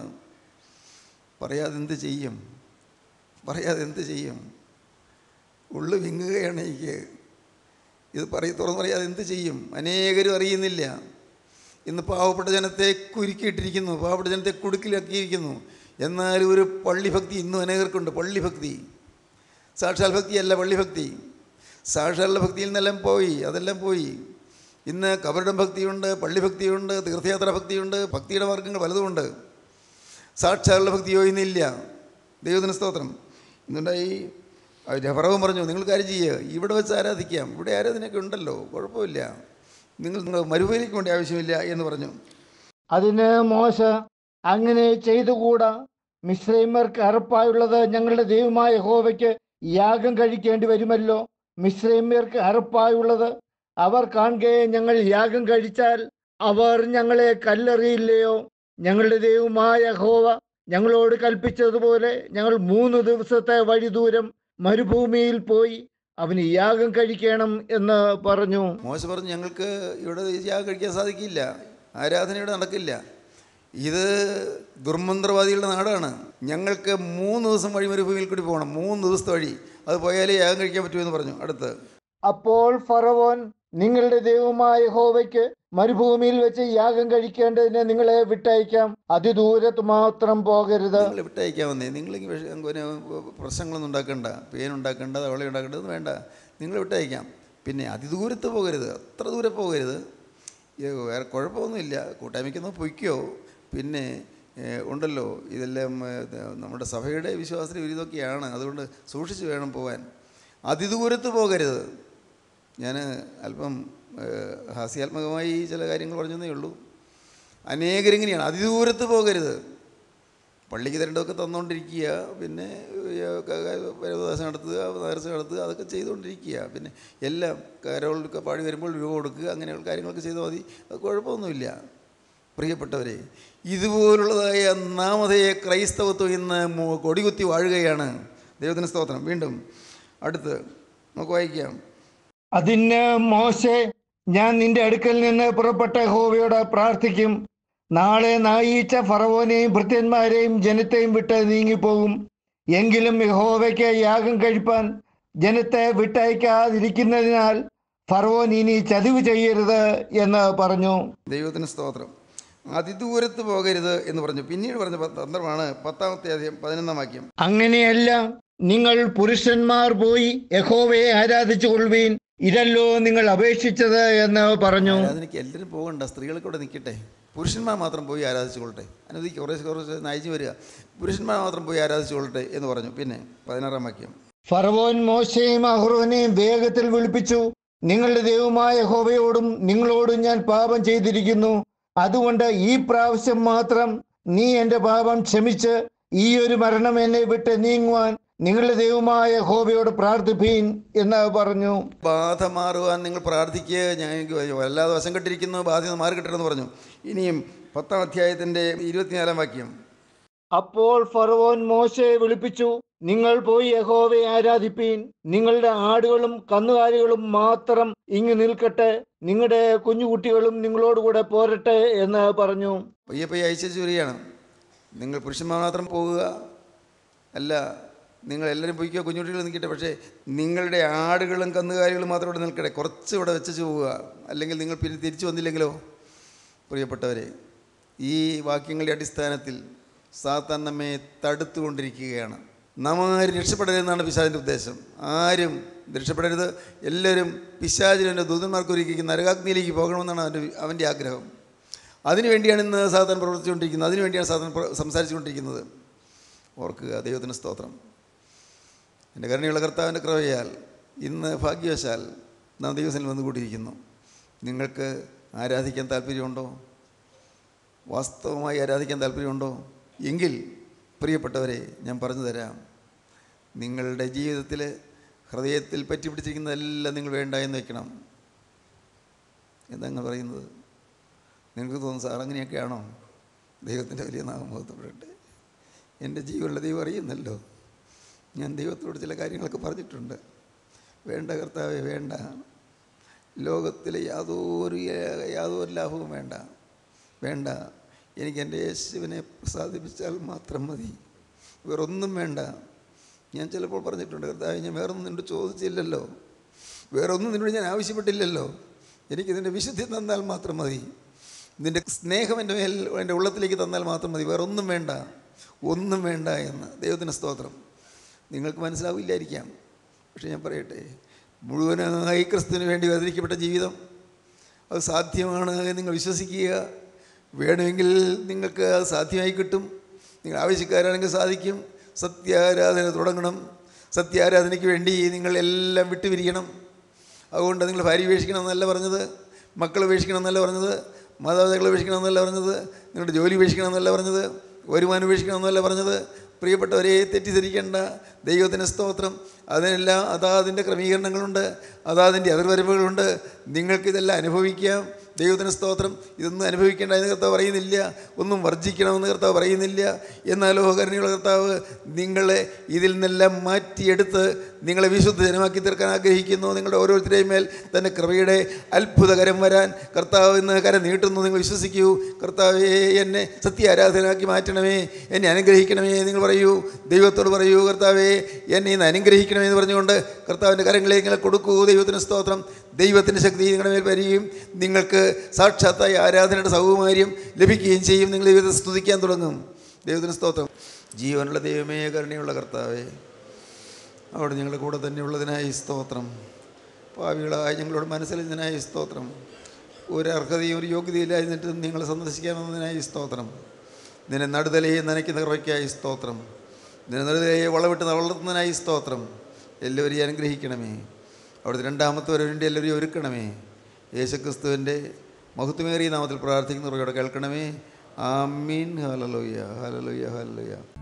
പറയാതെ എന്ത് ചെയ്യും പറയാതെ എന്ത് ചെയ്യും ഉള്ളു വിങ്ങുകയാണ് എനിക്ക് ഇത് പറയ തുറന്നു പറയാതെ എന്ത് ചെയ്യും അനേകരും അറിയുന്നില്ല ഇന്ന് പാവപ്പെട്ട ജനത്തെ കുരുക്കിയിട്ടിരിക്കുന്നു പാവപ്പെട്ട ജനത്തെ കുടുക്കിലാക്കിയിരിക്കുന്നു എന്നാൽ ഒരു പള്ളിഭക്തി ഇന്നും അനേകർക്കുണ്ട് പള്ളിഭക്തി സാക്ഷാൽ ഭക്തിയല്ല പള്ളിഭക്തി സാക്ഷാൽ ഭക്തിയിൽ നിന്നെല്ലാം പോയി അതെല്ലാം പോയി ഇന്ന് കബറിടം ഭക്തിയുണ്ട് പള്ളിഭക്തിയുണ്ട് തീർത്ഥയാത്രാ ഭക്തിയുണ്ട് ഭക്തിയുടെ മാർഗങ്ങൾ പലതുമുണ്ട് സാക്ഷാലുള്ള ഭക്തിയോ ഇന്നില്ല ദൈവത്തിന് സ്തോത്രം എന്നുണ്ടായി ഫറവൻ പറഞ്ഞു നിങ്ങൾ കാര്യം ചെയ്യുക ഇവിടെ വെച്ച് ആരാധിക്കാം ഇവിടെ ആരാധനയൊക്കെ ഉണ്ടല്ലോ കുഴപ്പമില്ല നിങ്ങൾ നിങ്ങൾ മരുഭൂമിയിലേക്ക് വേണ്ടി ആവശ്യമില്ല എന്ന് പറഞ്ഞു അതിന് മോശ അങ്ങനെ ചെയ്തുകൂടാ മിശ്രൈമർക്ക് അറപ്പായുള്ളത് ഞങ്ങളുടെ ദൈവമായ യഹോവയ്ക്ക് യാഗം കഴിക്കേണ്ടി വരുമല്ലോ മിശ്രൈമ്യർക്ക് അറപ്പായുള്ളത് അവർ കാണുകയെ ഞങ്ങൾ യാഗം കഴിച്ചാൽ അവർ ഞങ്ങളെ കല്ലെറിയില്ലയോ ഞങ്ങളുടെ ദൈവമായ യഹോവ ഞങ്ങളോട് കൽപ്പിച്ചതുപോലെ ഞങ്ങൾ മൂന്ന് ദിവസത്തെ വഴി ദൂരം മരുഭൂമിയിൽ പോയി അവന് യാഗം കഴിക്കണം എന്ന് പറഞ്ഞു മോശ പറഞ്ഞു ഞങ്ങൾക്ക് ഇവിടെ യാഗം കഴിക്കാൻ സാധിക്കില്ല ആരാധന ഇവിടെ നടക്കില്ല ഇത് ദുർമന്ത്രവാദികളുടെ നാടാണ് ഞങ്ങൾക്ക് മൂന്ന് ദിവസം വഴി മരുഭൂമിയിൽ കൂടി പോകണം മൂന്ന് ദിവസത്തെ വഴി അത് പോയാലേ യാഗം കഴിക്കാൻ പറ്റുമെന്ന് പറഞ്ഞു അടുത്ത് അപ്പോൾ ഫറവോൻ നിങ്ങളുടെ ദൈവമായ ഹോവയ്ക്ക് മരുഭൂമിയിൽ വെച്ച് യാഗം കഴിക്കേണ്ടതിന് നിങ്ങളെ വിട്ടയക്കാം അതിദൂരത്ത് മാത്രം പോകരുത് നിങ്ങൾ വിട്ടയക്കാൻ വന്നേ നിങ്ങൾ ഈ വിഷ- പിന്നെ പ്രശ്നങ്ങളൊന്നും ഉണ്ടാക്കണ്ട പേൻ ഉണ്ടാക്കണ്ട തവള ഉണ്ടാക്കേണ്ടത് വേണ്ട നിങ്ങൾ വിട്ടയക്കാം പിന്നെ അതിദൂരത്ത് പോകരുത് അത്ര ദൂരെ പോകരുത് ഇത് വേറെ കുഴപ്പമൊന്നുമില്ല കൂട്ടായ്മയ്ക്കൊന്ന് പൊയ്ക്കോ പിന്നെ ഏഹ്, ഉണ്ടല്ലോ ഇതെല്ലാം ഏഹ്, ഇത് നമ്മുടെ സഭയുടെ വിശ്വാസത്തിന് വിരുദ്ധമൊക്കെയാണ് അതുകൊണ്ട് സൂക്ഷിച്ച് വേണം പോകാൻ അതിദൂരത്ത് പോകരുത് ഞാൻ അല്പം ഏഹ്, ഹാസ്യാത്മകമായി ചില കാര്യങ്ങൾ പറഞ്ഞതേ ഉള്ളൂ അനേകരിങ്ങനെയാണ് അതിദൂരത്ത് പോകരുത് പള്ളിക്ക് തരേണ്ടതൊക്കെ തന്നുകൊണ്ടിരിക്കുക പിന്നെ പരവദാസം നടത്തുക നേർച്ച നടത്തുക അതൊക്കെ ചെയ്തുകൊണ്ടിരിക്കുക പിന്നെ എല്ലാം കരോളൊക്കെ പാടി വരുമ്പോൾ രൂപ കൊടുക്കുക അങ്ങനെയുള്ള കാര്യങ്ങളൊക്കെ ചെയ്താൽ മതി അത് കുഴപ്പമൊന്നുമില്ല പ്രിയപ്പെട്ടവരെ ഇതുപോലുള്ളതായ നാമധേയ ക്രൈസ്തവത്വം ഇന്ന് മു- കൊടികുത്തി വാഴുകയാണ് ദൈവത്തിന് സ്തോത്രം വീണ്ടും അടുത്ത് നമുക്ക് വായിക്കാം അതിന് മോശെ ഞാൻ നിന്റെ അടുക്കൽ നിന്ന് പുറപ്പെട്ട ഹോവയോട് പ്രാർത്ഥിക്കും നാളെ നായീച്ച ഫറവോനെയും ഭൃത്യന്മാരെയും ജനത്തെയും വിട്ട് നീങ്ങിപ്പോകും എങ്കിലും യഹോവയ്ക്ക് യാഗം കഴിപ്പാൻ ജനത്തെ വിട്ടയക്കാതിരിക്കുന്നതിനാൽ ഫറവോൻ ഇനി ചതിവ് ചെയ്യരുത് എന്ന് പറഞ്ഞു ദൈവത്തിന് സ്തോത്രം അതിദൂരത്ത് പോകരുത് എന്ന് പറഞ്ഞു പിന്നീട് പറഞ്ഞ പ- തന്ത്രമാണ് പത്താമത്തെ അധികം പതിനൊന്നാം വാക്യം അങ്ങനെയല്ല നിങ്ങൾ പുരുഷന്മാർ പോയി യഹോവയെ ആരാധിച്ചു കൊള്ളുവീൻ ഇതല്ലോ നിങ്ങൾ അപേക്ഷിച്ചത് എന്ന് പറഞ്ഞു ആരാധനയ്ക്ക് എല്ലാവരും പോകണ്ട സ്ത്രീകളൊക്കെ ഇവിടെ നിൽക്കട്ടെ പുരുഷന്മാർ മാത്രം പോയി ആരാധിച്ചുകൊള്ളട്ടെ അനുവദിക്കുക കുറേശ്ശെ കുറച്ച് നയിച്ചു വരിക പുരുഷന്മാർ മാത്രം പോയി ആരാധിച്ചുകൊള്ളട്ടെ എന്ന് പറഞ്ഞു പിന്നെ പതിനാറാം വാക്യം ഫറവോൻ മോശയും അഹ്റോനെയും വേഗത്തിൽ വിളിപ്പിച്ചു നിങ്ങളുടെ ദൈവമായ ഹോവയോടും നിങ്ങളോടും ഞാൻ പാപം ചെയ്തിരിക്കുന്നു അതുകൊണ്ട് ഈ പ്രാവശ്യം മാത്രം നീ എൻ്റെ പാപം ക്ഷമിച്ച് ഈ ഒരു മരണം എന്നെ വിട്ട് നീങ്ങുവാൻ നിങ്ങളുടെ ദൈവമായ ഹോവയോട് പ്രാർത്ഥിപ്പീൻ എന്ന് പറഞ്ഞു ബാധ മാറുവാൻ നിങ്ങൾ പ്രാർത്ഥിക്കുക ഞാൻ എനിക്ക് വല്ലാതെ വശം കെട്ടിരിക്കുന്നു ബാധ്യത മാറി കിട്ടണമെന്ന് പറഞ്ഞു ഇനിയും പത്താം അധ്യായത്തിൻ്റെ ഇരുപത്തിനാലാം വാക്യം അപ്പോൾ ഫറവോൻ മോശയെ വിളിപ്പിച്ചു നിങ്ങൾ പോയി യഹോവയെ ആരാധിപ്പീൻ നിങ്ങളുടെ ആടുകളും കന്നുകാലികളും മാത്രം ഇങ്ങ് നിൽക്കട്ടെ നിങ്ങളുടെ കുഞ്ഞുകുട്ടികളും നിങ്ങളോടുകൂടെ പോരട്ടെ എന്ന് പറഞ്ഞു പയ്യെ പയ്യെ അയച്ചു വരികയാണ് നിങ്ങൾ പുരുഷന്മാർ മാത്രം പോകുക അല്ല നിങ്ങൾ എല്ലാവരും പൊയ്ക്കോ കുഞ്ഞുകുട്ടികൾ നിൽക്കട്ടെ പക്ഷേ നിങ്ങളുടെ ആടുകളും കന്നുകാലികളും മാത്രം ഇവിടെ നിൽക്കട്ടെ കുറച്ച് ഇവിടെ വെച്ചു പോവുക അല്ലെങ്കിൽ നിങ്ങൾ പിന്നെ തിരിച്ചു വന്നില്ലെങ്കിലോ പ്രിയപ്പെട്ടവരെ ഈ വാക്യങ്ങളുടെ അടിസ്ഥാനത്തിൽ സാത്താൻ നമ്മെ തടുത്തുകൊണ്ടിരിക്കുകയാണ് നാം ആരും രക്ഷപ്പെടരുതെന്നാണ് പിശാചിൻ്റെ ഉദ്ദേശം ആരും രക്ഷപ്പെടരുത് എല്ലാവരും പിശാചിൻ്റെ ദൂതന്മാർക്ക് ഒരുക്കിക്കുന്ന നരകാഗ്നിയിലേക്ക് പോകണമെന്നാണ് അവൻ്റെ അവൻ്റെ ആഗ്രഹം അതിനു വേണ്ടിയാണ് ഇന്ന് സാധാരണ പ്രവർത്തിച്ചുകൊണ്ടിരിക്കുന്നത് അതിനു വേണ്ടിയാണ് സാധാരണ പ്ര- സംസാരിച്ചുകൊണ്ടിരിക്കുന്നത് ഓർക്കുക ദൈവത്തിന് സ്തോത്രം എൻ്റെ കരുണയുള്ള കർത്താവിൻ്റെ കൃപയാൽ ഇന്ന് ഭാഗ്യവശാൽ നാം ദൈവസനിൽ വന്നുകൂടിയിരിക്കുന്നു നിങ്ങൾക്ക് ആരാധിക്കാൻ താല്പര്യമുണ്ടോ വാസ്തവമായി ആരാധിക്കാൻ താല്പര്യമുണ്ടോ എങ്കിൽ പ്രിയപ്പെട്ടവരെ ഞാൻ പറഞ്ഞു തരാം നിങ്ങളുടെ ജീവിതത്തിൽ ഹൃദയത്തിൽ പറ്റിപ്പിടിച്ചിരിക്കുന്നതെല്ലാം നിങ്ങൾ വേണ്ട എന്ന് വെക്കണം എന്താ നിങ്ങൾ പറയുന്നത് നിങ്ങൾക്ക് തോന്നുന്നു സാർ അങ്ങനെയൊക്കെയാണോ ദൈവത്തിൻ്റെ വലിയ നാമബോധപ്പെടട്ടെ എൻ്റെ ജീവനുള്ള ദൈവം അറിയുന്നല്ലോ ഞാൻ ദൈവത്തോട് ചില കാര്യങ്ങളൊക്കെ പറഞ്ഞിട്ടുണ്ട് വേണ്ട കർത്താവെ വേണ്ട ലോകത്തിലെ യാതൊരു യാതൊരു ലാഭവും വേണ്ട വേണ്ട എനിക്ക് എൻ്റെ യേശുവിനെ പ്രസാദിപ്പിച്ചാൽ മാത്രം മതി വേറൊന്നും വേണ്ട ഞാൻ ചിലപ്പോൾ പറഞ്ഞിട്ടുണ്ട് കർത്താവെ ഞാൻ വേറൊന്നും നിന്നോട് ചോദിച്ചില്ലല്ലോ വേറൊന്നും നിന്നോട് ഞാൻ ആവശ്യപ്പെട്ടില്ലല്ലോ എനിക്കിതിൻ്റെ വിശുദ്ധി തന്നാൽ മാത്രം മതി നിൻ്റെ സ്നേഹം എൻ്റെ മേൽ എൻ്റെ ഉള്ളത്തിലേക്ക് തന്നാൽ മാത്രം മതി വേറൊന്നും വേണ്ട ഒന്നും വേണ്ട എന്ന് ദൈവത്തിന് സ്തോത്രം നിങ്ങൾക്ക് മനസ്സിലാവില്ലായിരിക്കാം പക്ഷേ ഞാൻ പറയട്ടെ മുഴുവനായി ക്രിസ്തുവിന് വേണ്ടി വേദനിക്കപ്പെട്ട ജീവിതം അത് സാധ്യമാണ് എന്ന് നിങ്ങൾ വിശ്വസിക്കുക വേണമെങ്കിൽ നിങ്ങൾക്ക് അത് സാധ്യമായി കിട്ടും നിങ്ങൾ ആവശ്യക്കാരാണെങ്കിൽ സാധിക്കും സത്യാരാധന തുടങ്ങണം സത്യാരാധനയ്ക്ക് വേണ്ടി നിങ്ങൾ എല്ലാം വിട്ടുപിരിക്കണം അതുകൊണ്ട് നിങ്ങൾ ഭാര്യ ഉപേക്ഷിക്കണം എന്നല്ല പറഞ്ഞത് മക്കൾ ഉപേക്ഷിക്കണം എന്നല്ല പറഞ്ഞത് മാതാപിതാക്കൾ ഉപേക്ഷിക്കണം എന്നല്ല പറഞ്ഞത് നിങ്ങളുടെ ജോലി ഉപേക്ഷിക്കണം എന്നല്ല പറഞ്ഞത് വരുമാനം ഉപേക്ഷിക്കണം എന്നല്ല പറഞ്ഞത് പ്രിയപ്പെട്ടവരെ തെറ്റിദ്ധരിക്കേണ്ട ദൈവത്തിന് സ്തോത്രം അതിനെല്ലാം അതാതിൻ്റെ ക്രമീകരണങ്ങളുണ്ട് അതാതിൻ്റെ അതിർവരമ്പുകളുണ്ട് നിങ്ങൾക്കിതെല്ലാം അനുഭവിക്കാം ദൈവത്തിന് സ്തോത്രം ഇതൊന്നും അനുഭവിക്കേണ്ട എന്ന് കർത്താവ് പറയുന്നില്ല ഒന്നും വർജിക്കണമെന്ന് കർത്താവ് പറയുന്നില്ല എന്നാലോ കരുണയുള്ള കർത്താവ് നിങ്ങളെ ഇതിൽ നിന്നെല്ലാം മാറ്റിയെടുത്ത് നിങ്ങളെ വിശുദ്ധ ജനമാക്കി തീർക്കാൻ ആഗ്രഹിക്കുന്നു നിങ്ങളുടെ ഓരോരുത്തരുടെയും മേൽ തൻ്റെ കൃപയുടെ അത്ഭുതകരം വരാൻ കർത്താവ് ഇന്ന് കരം നീട്ടുന്നു നിങ്ങൾ വിശ്വസിക്കൂ കർത്താവേ എന്നെ സത്യാരാധനാക്കി മാറ്റണമേ എന്നെ അനുഗ്രഹിക്കണമേ നിങ്ങൾ പറയൂ ദൈവത്തോട് പറയൂ കർത്താവേ എന്നെ ഇന്ന് അനുഗ്രഹിക്കണമേ എന്ന് പറഞ്ഞുകൊണ്ട് കർത്താവിൻ്റെ കരങ്ങളിലേക്ക് നിങ്ങൾ കൊടുക്കൂ ദൈവത്തിന് സ്തോത്രം ദൈവത്തിൻ്റെ ശക്തി നിങ്ങളുടെ മേൽ വരികയും നിങ്ങൾക്ക് സാക്ഷാത്തായ ആരാധനയുടെ സൗകുമാര്യം ലഭിക്കുകയും ചെയ്യും നിങ്ങൾ ദൈവത്തെ സ്തുതിക്കാൻ തുടങ്ങും ദൈവത്തിന് സ്തോത്രം ജീവനുള്ള ദൈവമേ കരുണയുള്ള കർത്താവേ അവിടെ ഞങ്ങളുടെ കൂടെ തന്നെ ഉള്ളതിനായി സ്തോത്രം പാവികളായി ഞങ്ങളോട് മനസ്സിലതിനായി സ്തോത്രം ഒരു അർഹതയും ഒരു യോഗ്യതയില്ലായിരുന്നിട്ട് നിങ്ങളെ സന്ദർശിക്കാമെന്നതിനായി സ്തോത്രം നിന്നെ നടുതലയെ നനയ്ക്കുന്ന കൃപയ്ക്കായി സ്തോത്രം നിന്നെ നടുതലയെ വളവിട്ട് വളർത്തുന്നതിനായി സ്തോത്രം എല്ലാവരെയും അനുഗ്രഹിക്കണമേ അവിടുത്തെ രണ്ടാമത്തെ വരവിൻ്റെ എല്ലാവരെയും ഒരുക്കണമേ യേശുക്രിസ്തുവിൻ്റെ മഹത്വമേറിയ നാമത്തിൽ പ്രാർത്ഥിക്കുന്നവരോട് കേൾക്കണമേ ആമീൻ ഹലലോയ്യ ഹലലോയ്യ ഹലലോയ്യ